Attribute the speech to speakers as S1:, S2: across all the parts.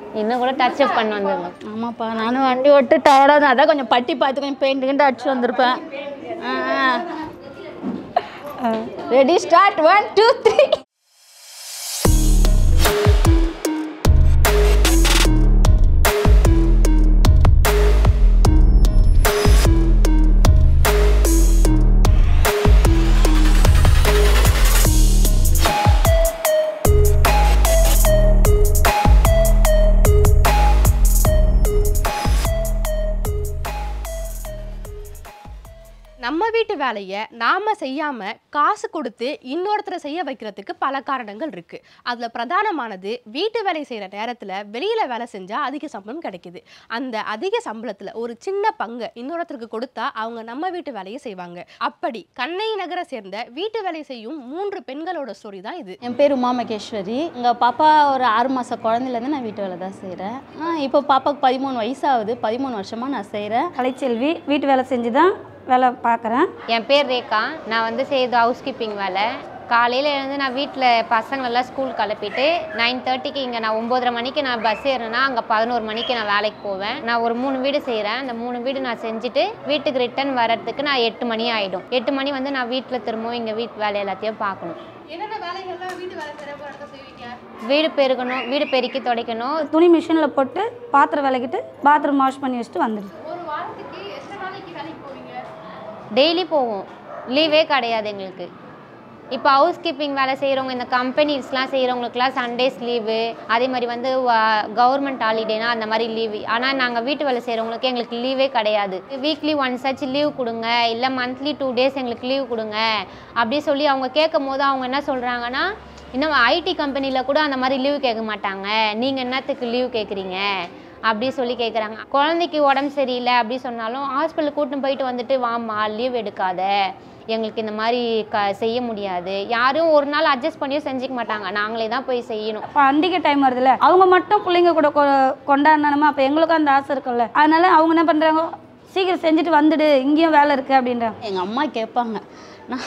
S1: இன்னும் கூட touch up பண்ண வந்துருங்க
S2: ஆமாப்பா நானும் வண்டி ஓட்டு டயர்டாக தான் அதான் கொஞ்சம் பட்டி பார்த்து கொஞ்சம் பெயிண்ட் கிண்டு அடிச்சு வந்திருப்பேன் ready start one two three
S3: நம்ம வீட்டு வேலையை நாம செய்யாம காசு கொடுத்து இன்னொருத்தரை செய்ய வைக்கிறதுக்கு பல காரணங்கள் இருக்கு அதுல பிரதானமானது வீட்டு வேலை செய்யற நேரத்துல வெளியில வேலை செஞ்சா அதிக சம்பளம் கிடைக்குது அந்த அதிக சம்பளத்துல ஒரு சின்ன பங்கை இன்னொருத்தருக்கு கொடுத்தா அவங்க நம்ம வீட்டு வேலையை செய்வாங்க அப்படி கண்ணை நகரை சேர்ந்த வீட்டு வேலை செய்யும் மூன்று பெண்களோட ஸ்டோரி தான் இது
S2: என் பேர் உமா மகேஸ்வரி எங்கள் பாப்பா ஒரு ஆறு மாத குழந்தையிலேருந்து நான் வீட்டு வேலை தான் செய்கிறேன் இப்போ பாப்பாவுக்கு பதிமூணு வயசாகுது பதிமூணு வருஷமாக நான் செய்கிறேன்
S4: கலைச்செல்வி வீட்டு வேலை செஞ்சு தான் வேலை பார்க்குறேன்
S1: என் பேர் ரேகா நான் வந்து செய்யுது ஹவுஸ் கீப்பிங் வேலை காலையில் எழுந்து நான் வீட்டில் பசங்களெல்லாம் ஸ்கூல் கிளப்பிட்டு நைன் தேர்ட்டிக்கு இங்கே நான் ஒம்போதரை மணிக்கு நான் பஸ் ஏறினா அங்கே பதினோரு மணிக்கு நான் வேலைக்கு போவேன் நான் ஒரு மூணு வீடு செய்கிறேன் அந்த மூணு வீடு நான் செஞ்சுட்டு வீட்டுக்கு ரிட்டர்ன் வர்றதுக்கு நான் எட்டு மணி ஆகிடும் எட்டு மணி வந்து நான் வீட்டில் திரும்பவும் இங்கே வீட்டு வேலை எல்லாத்தையும் பார்க்கணும்
S3: என்னென்ன வேலைகள்லாம் வீட்டு வேலை சிறப்பாக செய்வீங்க
S1: வீடு பெருக்கணும் வீடு பெருக்கி துடைக்கணும்
S4: துணி மிஷினில் போட்டு பாத்திரம் விளக்கிட்டு பாத்ரூம் வாஷ் பண்ணி வச்சுட்டு வந்துடுது
S3: ஒரு வாரத்துக்கு எத்தனை நாளைக்கு வேலைக்கு போவீங்க
S1: டெய்லி போவோம் லீவே கிடையாது எங்களுக்கு இப்போ ஹவுஸ் கீப்பிங் வேலை செய்கிறவங்க இந்த கம்பெனிஸ்லாம் செய்கிறவங்களுக்குலாம் சண்டேஸ் லீவு அதே மாதிரி வந்து கவர்மெண்ட் ஹாலிடேனா அந்த மாதிரி லீவு ஆனால் நாங்கள் வீட்டு வேலை செய்கிறவங்களுக்கு எங்களுக்கு லீவே கிடையாது வீக்லி ஒன்ஸ் ஆச்சு லீவ் கொடுங்க இல்லை மந்த்லி டூ டேஸ் எங்களுக்கு லீவ் கொடுங்க அப்படி சொல்லி அவங்க கேட்கும் போது அவங்க என்ன சொல்கிறாங்கன்னா இன்னும் ஐடி கம்பெனியில் கூட அந்த மாதிரி லீவ் கேட்க மாட்டாங்க நீங்கள் என்னத்துக்கு லீவ் கேட்குறீங்க அப்படி சொல்லி கேட்குறாங்க குழந்தைக்கு உடம்பு சரியில்லை அப்படி சொன்னாலும் ஹாஸ்பிட்டல் கூட்டின்னு போயிட்டு வந்துட்டு வாம்மா லீவ் எடுக்காத எங்களுக்கு இந்த மாதிரி க செய்ய முடியாது யாரும் ஒரு நாள் அட்ஜஸ்ட் பண்ணியும் செஞ்சுக்க மாட்டாங்க நாங்களே தான் போய் செய்யணும்
S4: பண்டிகை டைம் வருதுல்ல அவங்க மட்டும் பிள்ளைங்க கூட கொ- கொண்டாடணுமா அப்போ எங்களுக்கும் அந்த ஆசை இருக்கும்ல அதனால அவங்க என்ன பண்ணுறாங்க சீக்கிரம் செஞ்சுட்டு வந்துடு இங்கேயும் வேலை இருக்குது அப்படின்றாங்க
S2: எங்கள் அம்மா கேட்பாங்க நான்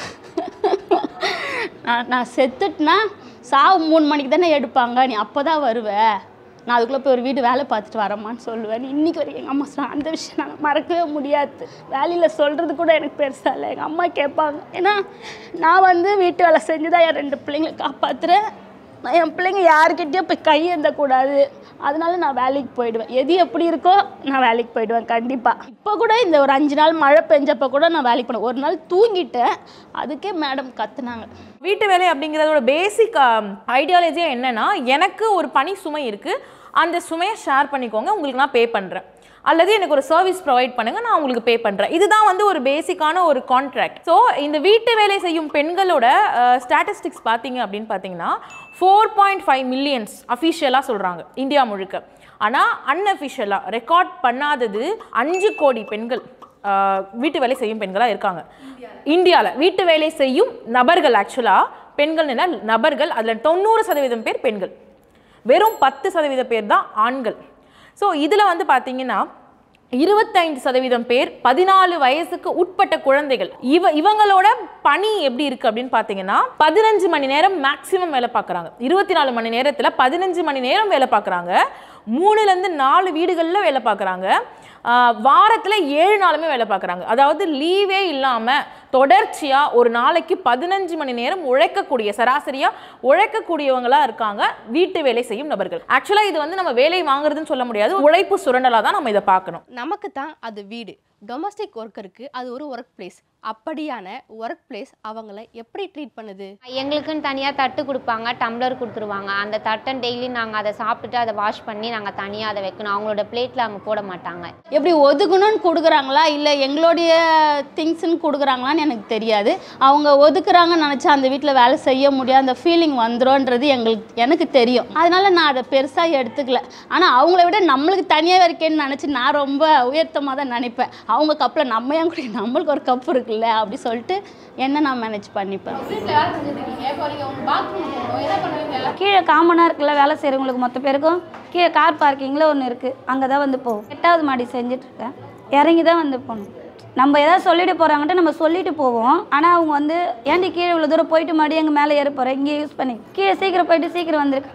S2: நான் நான் செத்துட்டுனா சாவு மூணு மணிக்கு தானே எடுப்பாங்க நீ அப்போ தான் வருவ நான் அதுக்குள்ளே போய் ஒரு வீடு வேலை பார்த்துட்டு வரேம்மான்னு சொல்லுவேன் இன்னைக்கு வரைக்கும் எங்கள் அம்மா சொன்ன அந்த விஷயம் நான் மறக்கவே முடியாது வேலையில் சொல்கிறது கூட எனக்கு பெருசாக இல்லை எங்கள் அம்மா கேட்பாங்க ஏன்னா நான் வந்து வீட்டு வேலை செஞ்சு தான் என் ரெண்டு பிள்ளைங்களை காப்பாற்றுறேன் நான் என் பிள்ளைங்க யாருக்கிட்டேயும் போய் கையேந்தக்கூடாது அதனால நான் வேலைக்கு போயிடுவேன் எது எப்படி இருக்கோ நான் வேலைக்கு போயிடுவேன் கண்டிப்பாக இப்போ கூட இந்த ஒரு அஞ்சு நாள் மழை பெஞ்சப்போ கூட நான் வேலைக்கு போனேன் ஒரு நாள் தூங்கிட்டேன் அதுக்கே மேடம் கத்துனாங்க
S5: வீட்டு வேலை அப்படிங்கிறதோட பேசிக் ஐடியாலஜியே என்னன்னா எனக்கு ஒரு பணி சுமை இருக்கு அந்த சுமையை ஷேர் பண்ணிக்கோங்க உங்களுக்கு நான் பே பண்றேன் அல்லது எனக்கு ஒரு சர்வீஸ் ப்ரொவைட் பண்ணுங்க நான் உங்களுக்கு பே பண்றேன் இதுதான் வந்து ஒரு பேசிக்கான ஒரு கான்ட்ராக்ட் ஸோ இந்த வீட்டு வேலை செய்யும் பெண்களோட ஸ்டாட்டிஸ்டிக்ஸ் பார்த்தீங்க அப்படின்னு பார்த்தீங்கன்னா ஃபோர் பாயிண்ட் ஃபைவ் மில்லியன்ஸ் அஃபிஷியலாக சொல்கிறாங்க இந்தியா முழுக்க ஆனால் அன்அஃபிஷியலாக ரெக்கார்ட் பண்ணாதது அஞ்சு கோடி பெண்கள் ஆஹ் வீட்டு வேலை செய்யும் பெண்களாக இருக்காங்க இந்தியாவில் வீட்டு வேலை செய்யும் நபர்கள் ஆக்சுவலாக பெண்கள் என்ன நபர்கள் அதில் தொண்ணூறு சதவீதம் பேர் பெண்கள் வெறும் பத்து சதவீத பேர் தான் ஆண்கள் ஸோ இதில் வந்து பார்த்தீங்கன்னா இருபத்தைந்து சதவீதம் பேர் பதினாலு வயசுக்கு உட்பட்ட குழந்தைகள் இவ இவங்களோட பணி எப்படி இருக்கு அப்படின்னு பார்த்தீங்கன்னா பதினஞ்சு மணி நேரம் மேக்ஸிமம் வேலை பார்க்குறாங்க இருபத்தி நாலு மணி நேரத்தில் பதினஞ்சு மணி நேரம் வேலை பார்க்குறாங்க மூணுலேருந்து நாலு வீடுகளில் வேலை பார்க்குறாங்க வாரத்தில் ஏழு நாளுமே வேலை பார்க்குறாங்க அதாவது லீவே இல்லாமல் தொடர்ச்சியாக ஒரு நாளைக்கு பதினஞ்சு மணி நேரம் உழைக்கக்கூடிய சராசரியாக உழைக்கக்கூடியவங்களா இருக்காங்க வீட்டு வேலை செய்யும் நபர்கள் ஆக்சுவலாக இது வந்து நம்ம வேலை வாங்குறதுன்னு சொல்ல முடியாது உழைப்பு சுரண்டலாக தான் நம்ம இதை பார்க்கணும்
S3: நமக்கு தான் அது வீடு டொமஸ்டிக் ஒர்க்கருக்கு அது ஒரு ஒர்க் பிளேஸ் அப்படியான ஒர்க் பிளேஸ் அவங்கள எப்படி ட்ரீட் பண்ணுது
S1: எங்களுக்குன்னு தனியாக தட்டு கொடுப்பாங்க டம்ளர் கொடுத்துருவாங்க அந்த தட்டை டெய்லி நாங்கள் அதை சாப்பிட்டுட்டு அதை வாஷ் பண்ணி நாங்கள் தனியாக அதை வைக்கணும் அவங்களோட பிளேட்டில் அங்கே போட மாட்டாங்க
S2: எப்படி ஒதுக்கணும்னு கொடுக்குறாங்களா இல்லை எங்களுடைய திங்ஸ்ன்னு கொடுக்குறாங்களான்னு எனக்கு தெரியாது அவங்க ஒதுக்குறாங்கன்னு நினச்சா அந்த வீட்டில் வேலை செய்ய முடியாது அந்த ஃபீலிங் வந்துரும்ன்றது எங்களுக்கு எனக்கு தெரியும் அதனால நான் அதை பெருசாக எடுத்துக்கல ஆனால் அவங்கள விட நம்மளுக்கு தனியாக இருக்கேன்னு நினச்சி நான் ரொம்ப உயர்த்தமாக தான் நினைப்பேன் அவங்க கப்பில் நம்ம ஏன் குடி நம்மளுக்கு ஒரு கப் இருக்குல்ல அப்படி சொல்லிட்டு என்ன நான் மேனேஜ் பண்ணிப்பேன்
S3: வீட்டில் வேலை செஞ்சுருக்கீங்க இப்போ நீங்கள் உங்கள் பாத்ரூம் போகணும் என்ன பண்ணுவீங்க
S4: கீழே காமனாக இருக்குல்ல வேலை செய்கிறவங்களுக்கு மொத்த பேருக்கும் கீழே கார் பார்க்கிங்கில் ஒன்று இருக்குது அங்கே தான் வந்து போகும் எட்டாவது மாடி செஞ்சுட்ருக்கேன் இறங்கி தான் வந்து போகணும் நம்ம ஏதாவது சொல்லிட்டு போகிறாங்கன்ட்டு நம்ம சொல்லிட்டு போவோம் ஆனால் அவங்க வந்து ஏன்டி கீழே இவ்வளோ தூரம் போயிட்டு மறுபடியும் எங்கள் மேலே ஏற போகிறேன் இங்கே யூஸ் பண்ணி கீழே சீக்கிரம் போயிட்டு சீக்கிரம் வந்திருக்கல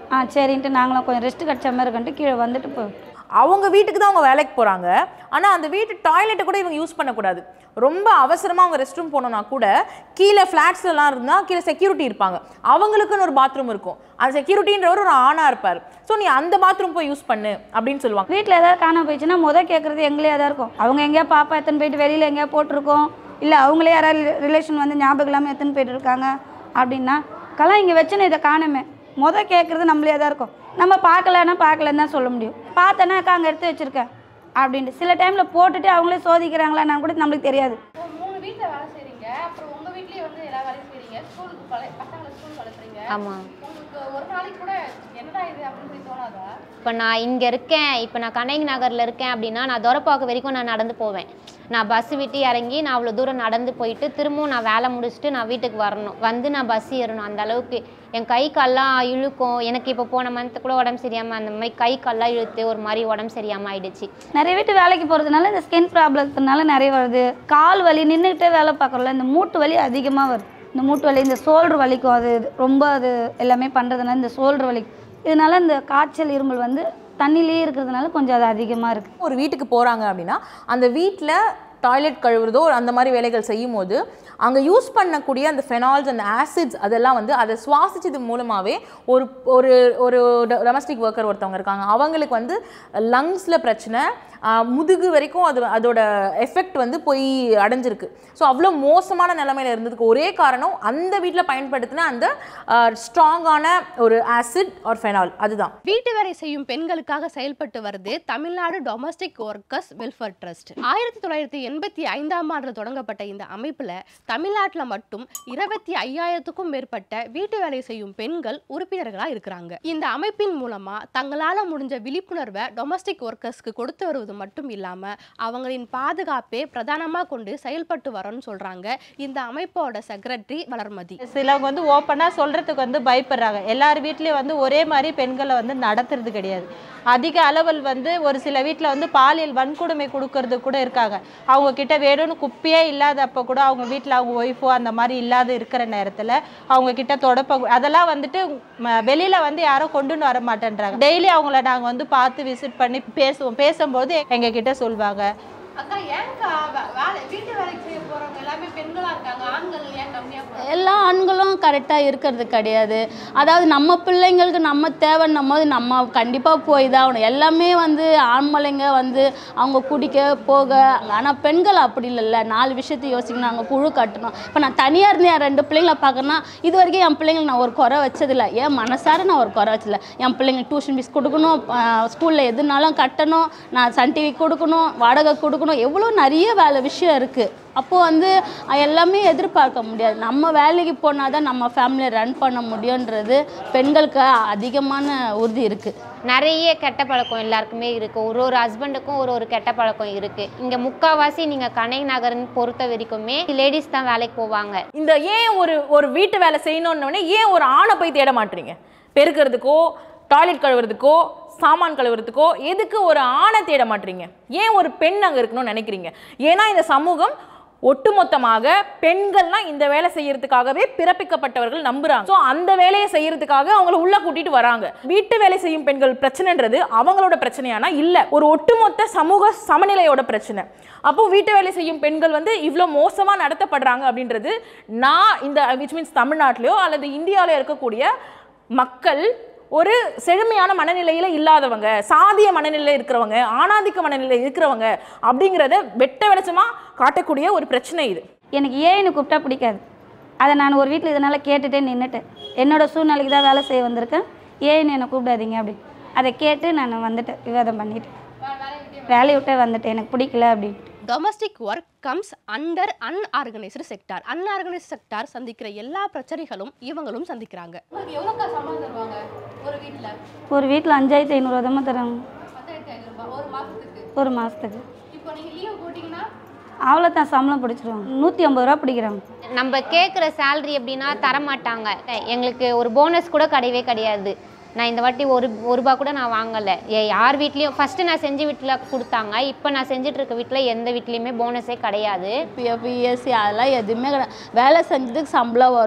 S4: ஆ சரின்ட்டு நாங்களும் கொஞ்சம் ரெஸ்ட் கிடச்ச மாதிரி இருக்கன்ட்டு கீழே வந்துட்டு போ
S5: அவங்க வீட்டுக்கு தான் அவங்க வேலைக்கு போகிறாங்க ஆனால் அந்த வீட்டு டாய்லெட்டை கூட இவங்க யூஸ் பண்ணக்கூடாது ரொம்ப அவசரமாக அவங்க ரெஸ்ட் ரூம் போனோம்னா கூட கீழே ஃப்ளாட்ஸ்லாம் இருந்தால் கீழே செக்யூரிட்டி இருப்பாங்க அவங்களுக்குன்னு ஒரு பாத்ரூம் இருக்கும் அந்த செக்யூரிட்டின்றவர் ஒரு ஆணாக இருப்பார் ஸோ நீ அந்த பாத்ரூம் போய் யூஸ் பண்ணு அப்படின்னு சொல்லுவாங்க
S4: வீட்டில் ஏதாவது காணாம போயிடுச்சுன்னா முத கேட்குறது எங்களே தான் இருக்கும் அவங்க எங்கேயா பாப்பா எத்தனை போயிட்டு வெளியில் எங்கேயா போட்டிருக்கோம் இல்லை அவங்களே யாராவது ரிலேஷன் வந்து ஞாபகம் இல்லாமல் எத்தனை போயிட்டு இருக்காங்க அப்படின்னா கலாம் இங்கே வச்சுன்னு இதை காணுமே முத கேட்குறது நம்மளே தான் இருக்கும் நம்ம பார்க்கலன்னா பார்க்கலன்னு தான் சொல்ல முடியும் பார்த்தேன்னாக்கா அங்கே எடுத்து வச்சுருக்கேன் அப்படின்ட்டு சில டைமில் போட்டுட்டு அவங்களே சோதிக்கிறாங்களான்னு கூட நம்மளுக்கு தெரியாது
S3: மூணு வீட்டில் வேலை செய்றீங்க அப்புறம் உங்க வீட்லயே வந்து எல்லா வேலையும் செய்றீங்க ஸ்கூலுக்கு பழைய பசங்களை ஸ்கூல் வளர்த்துறீங்க
S1: ஆமாம்
S3: உங்களுக்கு ஒரு நாளைக்கு கூட என்னடா இது அப்படின்னு சொல்லி தோணாதா
S1: இப்போ நான் இங்கே இருக்கேன் இப்போ நான் கனகி நகரில் இருக்கேன் அப்படின்னா நான் துரப்பாக்கு வரைக்கும் நான் நடந்து போவேன் நான் பஸ் விட்டு இறங்கி நான் அவ்வளோ தூரம் நடந்து போயிட்டு திரும்பவும் நான் வேலை முடிச்சுட்டு நான் வீட்டுக்கு வரணும் வந்து நான் பஸ் ஏறணும் அந்த அளவுக்கு என் கை கால்லாம் இழுக்கும் எனக்கு இப்போ போன மந்த்து கூட உடம்பு சரியாமல் அந்த மாதிரி கை கால்லாம் இழுத்து ஒரு மாதிரி உடம்பு சரியாமல் ஆயிடுச்சு
S4: நிறைய வீட்டு வேலைக்கு போகிறதுனால இந்த ஸ்கின் ப்ராப்ளத்தினால நிறைய வருது கால் வலி நின்றுக்கிட்டே வேலை பார்க்குறோம்ல இந்த மூட்டு வலி அதிகமாக வருது இந்த மூட்டு வலி இந்த சோல்டர் வலிக்கும் அது ரொம்ப அது எல்லாமே பண்ணுறதுனால இந்த சோல்டர் வலி இதனால இந்த காய்ச்சல் இருமல் வந்து தண்ணியிலேயே இருக்கிறதுனால கொஞ்சம் அது அதிகமாக இருக்குது
S5: ஒரு வீட்டுக்கு போகிறாங்க அப்படின்னா அந்த வீட்டில் டாய்லெட் கழுவுறதோ அந்த மாதிரி வேலைகள் செய்யும் போது அங்கே யூஸ் பண்ணக்கூடிய அந்த ஃபெனால்ஸ் அந்த ஆசிட்ஸ் அதெல்லாம் வந்து அதை சுவாசிச்சது மூலமாகவே ஒரு ஒரு ஒரு டொமஸ்டிக் ஒர்க்கர் ஒருத்தவங்க இருக்காங்க அவங்களுக்கு வந்து லங்ஸில் பிரச்சனை ஆஹ், முதுகு வரைக்கும் அது அதோட எஃபெக்ட் வந்து போய் அடைஞ்சிருக்கு ஸோ அவ்வளோ மோசமான நிலைமையில இருந்ததுக்கு ஒரே காரணம் அந்த வீட்டில் பயன்படுத்தின அந்த ஸ்ட்ராங்கான ஒரு ஆசிட் ஆர் ஃபெனால் அதுதான்
S3: வீட்டு வேலை செய்யும் பெண்களுக்காக செயல்பட்டு வருது Tamil Nadu domestic workers welfare trust ஆயிரத்தி தொள்ளாயிரத்தி எண்பத்தி ஐந்தாம் ஆண்டு தொடங்கப்பட்ட இந்த அமைப்புல தமிழ்நாட்டில் மட்டும் இருபத்தி ஐயாயிரத்துக்கும் மேற்பட்ட வீட்டு வேலை செய்யும் பெண்கள் உறுப்பினர்களா இருக்கிறாங்க இந்த அமைப்பின் மூலமா தங்களால முடிஞ்ச விழிப்புணர்வை டொமஸ்டிக் ஒர்க்கர்ஸ்க்கு கொடுத்து வருவது மட்டும் இல்லாம அவங்களின் பாதுகாப்பே பிரதானமா கொண்டு செயல்பட்டு வரோம்னு சொல்றாங்க இந்த அமைப்போட செக்ரட்டரி வளர்மதி
S6: சிலவங்க வந்து ஓப்பனாக சொல்கிறதுக்கு வந்து பயப்படுறாங்க எல்லார் வீட்லேயும் வந்து ஒரே மாதிரி பெண்களை வந்து நடத்துறது கிடையாது அதிக அளவில் வந்து ஒரு சில வீட்டில் வந்து பாலியல் வன்கொடுமை கொடுக்கறது கூட இருக்காங்க அவங்க கிட்ட வேணும்னு குப்பையே இல்லாதப்ப கூட அவங்க வீட்டில் அவங்க ஒய்ஃபோ அந்த மாதிரி இல்லாத இருக்கிற நேரத்தில் அவங்க கிட்ட தொடப்ப அதெல்லாம் வந்துட்டு ம- வெளியில வந்து யாரும் கொண்டுன்னு வர மாட்டேன்றாங்க டெய்லி அவங்கள நாங்கள் வந்து பார்த்து விசிட் பண்ணி பேசுவோம் பேசும்போது எங்க கிட்ட சொல்லுவாங்க
S3: அக்கா ஏன்க்கா வேலை வீட்டு வேலைக்கு செய்ய போறவங்க எல்லாமே பெண்களா இருக்காங்க ஆண்கள் ஏன் கம்மியா
S2: எல்லா ஆண்களும் கரெக்டாக இருக்கிறது கிடையாது அதாவது நம்ம பிள்ளைங்களுக்கு நம்ம தேவைன்னும் போது நம்ம கண்டிப்பாக போய் தான் ஆகணும் எல்லாமே வந்து ஆம்பளைங்க வந்து அவங்க குடிக்க போக ஆனால் பெண்கள் அப்படி இல்லைல்ல நாலு விஷயத்தை யோசிக்கணும் அவங்க குழு கட்டணும் இப்போ நான் தனியாக இருந்து என் ரெண்டு பிள்ளைங்கள பார்க்கறேன்னா இது வரைக்கும் என் பிள்ளைங்களுக்கு நான் ஒரு குறை வச்சதில்ல ஏன் மனசார நான் ஒரு குறை வச்சதில்ல என் பிள்ளைங்களுக்கு டியூஷன் ஃபீஸ் கொடுக்கணும் ஸ்கூலில் எதுனாலும் கட்டணும் நான் சன் டிவி கொடுக்கணும் வாடகை கொடுக்கணும் எவ்வளோ நிறைய வேலை விஷயம் இருக்குது அப்போது வந்து அஹ், எல்லாமே எதிர்பார்க்க முடியாது நம்ம வேலைக்கு போனால் தான் நம்ம ஃபேமிலியை ரன் பண்ண முடியுன்றது பெண்களுக்கு அதிகமான உறுதி இருக்குது
S1: நிறைய கெட்ட பழக்கம் எல்லாருக்குமே இருக்குது ஒரு ஒரு ஹஸ்பண்டுக்கும் ஒரு ஒரு கெட்ட பழக்கம் இருக்குது இங்கே முக்கால்வாசி நீங்கள் கனை நகர்னு பொறுத்த வரைக்குமே லேடிஸ் தான் வேலைக்கு போவாங்க
S5: இந்த ஏன் ஒரு ஒரு வீட்டு வேலை செய்யணுன்னே ஏன் ஒரு ஆணை போய் தேட மாட்டீங்க பெருக்கிறதுக்கோ டாய்லெட் கழுவுறதுக்கோ சாமான் கழுவுறதுக்கோ எதுக்கு ஒரு ஆணை தேட மாட்டீங்க ஏன் ஒரு பெண் அங்கே இருக்கணும்னு நினைக்கிறீங்க ஏன்னா இந்த சமூகம் ஒட்டுமொத்தமாக பெண்கள்லாம் இந்த வேலை செய்யறதுக்காகவே பிறப்பிக்கப்பட்டவர்கள் நம்புறாங்க ஸோ அந்த வேலையை செய்யறதுக்காக அவங்கள உள்ள கூட்டிட்டு வராங்க வீட்டு வேலை செய்யும் பெண்கள் பிரச்சனைன்றது அவங்களோட பிரச்சனையானா இல்ல ஒரு ஒட்டுமொத்த சமூக சமநிலையோட பிரச்சனை அப்போ வீட்டு வேலை செய்யும் பெண்கள் வந்து இவ்வளோ மோசமா நடத்தப்படுறாங்க அப்படின்றது நான் இந்த விச் மீன்ஸ் தமிழ்நாட்டிலையோ அல்லது இந்தியாவில இருக்கக்கூடிய மக்கள் ஒரு செழுமையான மனநிலையில இல்லாதவங்க சாதிய மனநிலையில இருக்கிறவங்க ஆணாதிக்க மனநிலையில இருக்கிறவங்க அப்படிங்கிறத வெட்ட வெளிச்சமா காட்டக்கூடிய ஒரு பிரச்சனை இது
S4: எனக்கு ஏன்னு கூப்பிட்டா பிடிக்காது அதை நான் ஒரு வீட்டில் இதனால் கேட்டுட்டே நின்றுட்டேன் என்னோட சூழ்நிலைக்கு தான் வேலை செய்ய வந்திருக்கேன் ஏன்னு என்னை கூப்பிடாதீங்க அப்படி அதை கேட்டு நான் வந்துட்டேன் விவாதம் பண்ணிட்டேன் வேலையை விட்டே வந்துட்டேன் எனக்கு பிடிக்கல அப்படின்ட்டு
S3: domestic work comes under unorganised sector unorganised sector சந்திக்கிற எல்லா பிரச்சனைகளும் இவங்களும் சந்திக்கிறாங்க உங்களுக்கு எவ்வளோக்கா சம்பளம் தருவாங்க ஒரு வீட்டில்
S4: ஒரு வீட்டில் அஞ்சாயிரத்தி ஐநூறுவா தான் தராங்க
S3: பத்தாயிரத்தி ஐநூறுபா ஒரு மாதத்துக்கு
S4: ஒரு மாதத்துக்கு
S3: இப்போ நீங்கள் லீவ் போட்டிங்கன்னா
S4: அவ்வளோ தான் சம்பளம் பிடிச்சிருவாங்க நூற்றி ஐம்பது ரூபா பிடிக்கிறாங்க
S1: நம்ம கேட்குற சேலரி எப்படின்னா தரமாட்டாங்க எங்களுக்கு ஒரு போனஸ் கூட கிடையவே கிடையாது நான் இந்த வாட்டி ஒரு ஒரு ரூபா கூட நான் வாங்கலை ஏ யார் வீட்லேயும் ஃபஸ்ட்டு நான் செஞ்ச வீட்டில் கொடுத்தாங்க இப்போ நான் செஞ்சுட்டு இருக்க வீட்டில் எந்த வீட்லேயுமே போனஸே கிடையாது
S2: பிஎஃப் இஎஸ்சி அதெல்லாம் எதுவுமே கிடையாது வேலை செஞ்சதுக்கு சம்பளம் வரும்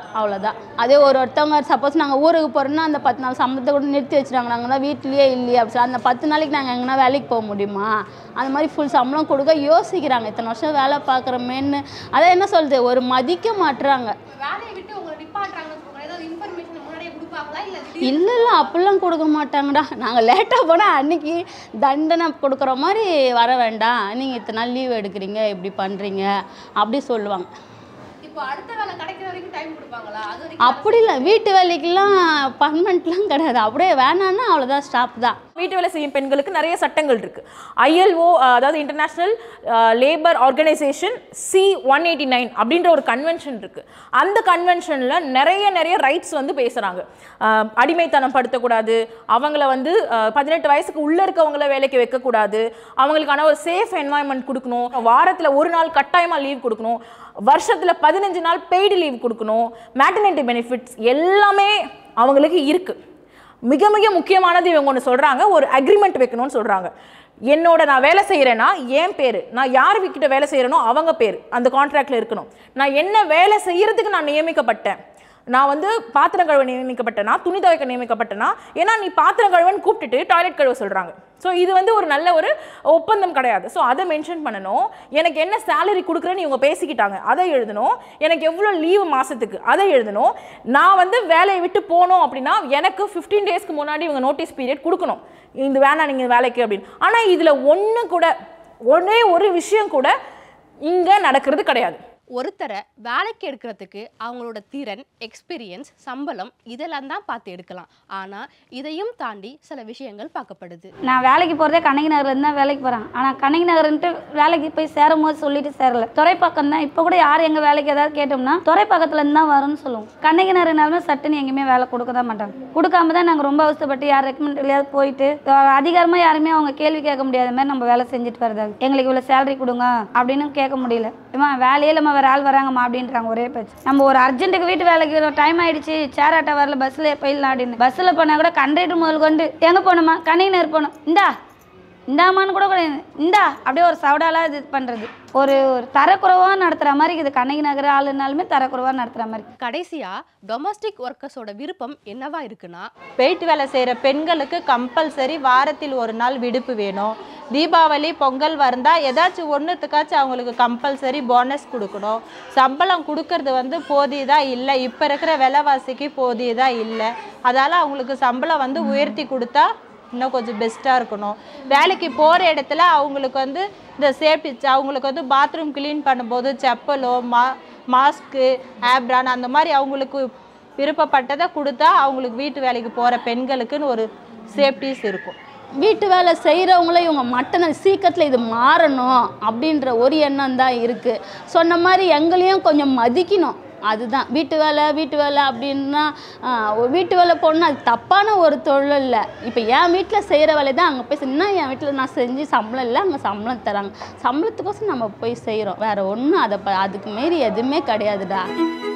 S2: அவ்வளோதான் அதே ஒரு ஒருத்தவங்க சப்போஸ் நாங்கள் ஊருக்கு போகிறோன்னா அந்த பத்து நாள் சம்பளத்தை கூட நிறுத்தி வச்சுருவாங்க நாங்கள் தான் வீட்லேயே இல்லையே அப்படி சொல்லி அந்த பத்து நாளைக்கு நாங்கள் எங்கன்னா வேலைக்கு போக முடியுமா அந்த மாதிரி ஃபுல் சம்பளம் கொடுக்க யோசிக்கிறாங்க இத்தனை வருஷம் வேலை பார்க்குறோமேன்னு அதான் என்ன சொல்கிறது ஒரு மதிக்க மாட்டுறாங்க
S3: வேலையை விட்டு உங்களை நிப்பாட்டுறாங்கன்னு சொல்லுவாங்க ஏதாவது இன்ஃபர்மேஷன் முன்னாடியே கொடுப்பாங்களா இல்லை
S2: இல்லை இல்லை அப்படிலாம் கொடுக்க மாட்டாங்கடா நாங்கள் லேட்டாக போனால் அன்னைக்கு தண்டனை கொடுக்குற மாதிரி வர வேண்டாம் நீங்கள் இத்தனை நாள் லீவ் எடுக்கிறீங்க இப்படி பண்ணுறீங்க அப்படி சொல்லுவாங்க
S3: இப்போ அடுத்த வேலை கிடைக்கிற வரைக்கும் டைம் கொடுப்பாங்களா அது வரைக்கும்
S2: அப்படி இல்லை வீட்டு வேலைக்கெல்லாம் பர்மனெண்ட்லாம் கிடையாது அப்படியே வேணான்னா அவ்வளோதான் ஸ்டாப் தான்
S5: வீட்டு வேலை செய்யும் பெண்களுக்கு நிறைய சட்டங்கள் இருக்கு ஐஎல்ஓ அதாவது international labour organisation C one eighty nine அப்படின்ற ஒரு கன்வென்ஷன் இருக்கு அந்த கன்வென்ஷன்ல நிறைய நிறைய ரைட்ஸ் வந்து பேசுறாங்க அஹ், அடிமைத்தனம் படுத்தக்கூடாது அவங்கள வந்து அஹ், பதினெட்டு வயசுக்கு உள்ள இருக்கவங்கள வேலைக்கு வைக்கக்கூடாது அவங்களுக்கான ஒரு சேஃப் என்வாயன்மெண்ட் கொடுக்கணும் வாரத்துல ஒரு நாள் கட்டாயமா லீவ் கொடுக்கணும் வருஷத்துல பதினஞ்சு நாள் பெய்டு லீவ் கொடுக்கணும் மேட்டர்னிட்டி பெனிஃபிட்ஸ் எல்லாமே அவங்களுக்கு இருக்கு மிக மிக முக்கியமானது இவங்க ஒன்று சொல்கிறாங்க ஒரு அக்ரிமெண்ட் வைக்கணும்னு சொல்கிறாங்க என்னோட நான் வேலை செய்கிறேன்னா என் பேர் நான் யார் கிட்ட வேலை செய்கிறேனோ அவங்க பேர் அந்த கான்ட்ராக்டில் இருக்கணும் நான் என்ன வேலை செய்யறதுக்கு நான் நியமிக்கப்பட்டேன் நான் வந்து பாத்திரம் கழுவ நியமிக்கப்பட்டேனா துணி துவைக்க நியமிக்கப்பட்டேனா ஏன்னா நீ பாத்திரம் கழுவன்னு கூப்பிட்டுட்டு டாய்லெட் கழுவ சொல்கிறாங்க ஸோ இது வந்து ஒரு நல்ல ஒரு ஒப்பந்தம் கிடையாது ஸோ அதை மென்ஷன் பண்ணணும் எனக்கு என்ன சேலரி கொடுக்குறேன்னு இவங்க பேசிக்கிட்டாங்க அதை எழுதணும் எனக்கு எவ்வளோ லீவு மாதத்துக்கு அதை எழுதணும் நான் வந்து வேலையை விட்டு போனோம் அப்படின்னா எனக்கு ஃபிஃப்டீன் டேஸ்க்கு முன்னாடி இவங்க நோட்டீஸ் பீரியட் கொடுக்கணும் இந்த வேணாம் நீங்கள் வேலைக்கு அப்படின்னு ஆனால் இதில் ஒன்று கூட ஒரே ஒரு விஷயம் கூட இங்கே நடக்கிறது கிடையாது
S3: ஒருத்தரை வேலைக்கு எடுக்கிறதுக்கு அவங்களோட திறன் எக்ஸ்பீரியன்ஸ் சம்பளம் இதெல்லாம் தான் பார்த்து எடுக்கலாம் ஆனால் இதையும் தாண்டி சில விஷயங்கள் பார்க்கப்படுது
S4: நான் வேலைக்கு போகிறதே கண்ணகி நகர்லேருந்து தான் வேலைக்கு போகிறேன் ஆனால் கண்ணகி நகர்ன்ட்டு வேலைக்கு போய் சேரும் போது சொல்லிட்டு சேரல துறைப்பாக்கம் தான் இப்போ கூட யார் எங்கள் வேலைக்கு ஏதாவது கேட்டோம்னா துறைப்பாக்கத்துலேருந்து தான் வரும்னு சொல்லுவோம் கண்ணகி நகர்னாலுமே சட்டுன்னு எங்கேயுமே வேலை கொடுக்க தான் மாட்டாங்க கொடுக்காம தான் நாங்கள் ரொம்ப அவசரப்பட்டு யார் ரெக்கமெண்ட்லையாவது போயிட்டு அதிகாரமாக யாருமே அவங்க கேள்வி கேட்க முடியாத மாதிரி நம்ம வேலை செஞ்சுட்டு வரதாங்க எங்களுக்கு இவ்வளோ சேலரி கொடுங்க அப்படின்னு கேட்க முடியல ஏமா வேலையே நம்ம வேறு ஆள் வராங்கம்மா அப்படின்றாங்க ஒரே பேச்சு நம்ம ஒரு அர்ஜென்ட்டுக்கு வீட்டு வேலைக்கு டைம் ஆயிடுச்சு சேர் ஆட்ட வரல பஸ்ஸில் போயிடலாம் அப்படின்னு பஸ்ஸில் போனால் கூட கண்டக்டர் முதல் கொண்டு எங்கே போகணுமா கண்ணினர் போகணும் இந்தா இந்தாமான்னு கூட கிடையாது இந்தா அப்படியே ஒரு சவடாலாக இது பண்ணுறது ஒரு ஒரு தரக்குறைவாக நடத்துகிற மாதிரி இது கண்ணகி நகர் ஆளுனாலுமே தரக்குறைவாக நடத்துகிற மாதிரி
S3: கடைசியா டொமஸ்டிக் ஒர்க்கர்ஸோட விருப்பம் என்னவா இருக்குன்னா
S6: வெயிட் வேலை செய்கிற பெண்களுக்கு கம்பல்சரி வாரத்தில் ஒரு நாள் விடுப்பு வேணும் தீபாவளி பொங்கல் வந்தா ஏதாச்சும் ஒன்றுத்துக்காச்சும் அவங்களுக்கு கம்பல்சரி போனஸ் கொடுக்கணும் சம்பளம் கொடுக்கறது வந்து போதியதா இல்லை இப்போ இருக்கிற விலைவாசிக்கு போதியதா இல்லை அதால் அவங்களுக்கு சம்பளம் வந்து உயர்த்தி கொடுத்தா இன்னும் கொஞ்சம் பெஸ்ட்டாக இருக்கணும் வேலைக்கு போகிற இடத்துல அவங்களுக்கு வந்து இந்த சேஃப்டி அவங்களுக்கு வந்து பாத்ரூம் க்ளீன் பண்ணும்போது செப்பலோ மா மாஸ்க்கு ஆப்ரான் அந்த மாதிரி அவங்களுக்கு விருப்பப்பட்டதை கொடுத்தா அவங்களுக்கு வீட்டு வேலைக்கு போகிற பெண்களுக்குன்னு ஒரு சேஃப்டிஸ் இருக்கும்
S2: வீட்டு வேலை செய்கிறவங்கள இவங்க மட்டன சீக்கிரத்தில் இது மாறணும் அப்படின்ற ஒரு எண்ணம் தான் இருக்குது சொன்ன மாதிரி எங்களையும் கொஞ்சம் மதிக்கணும் அதுதான் வீட்டு வேலை வீட்டு வேலை அப்படின்னா ஆஹ், ஒரு வீட்டு வேலை போகணுன்னா அது தப்பான ஒரு தொழில் இல்லை இப்போ என் வீட்டில் செய்கிற வேலை தான் அங்கே போய் செஞ்சா என் வீட்டில் நான் செஞ்சு சம்பளம் இல்லை அங்கே சம்பளம் தராங்க சம்பளத்துக்கோசம் நம்ம போய் செய்கிறோம் வேறு ஒன்றும் அதை ப அதுக்கு மாரி எதுவுமே கிடையாதுடா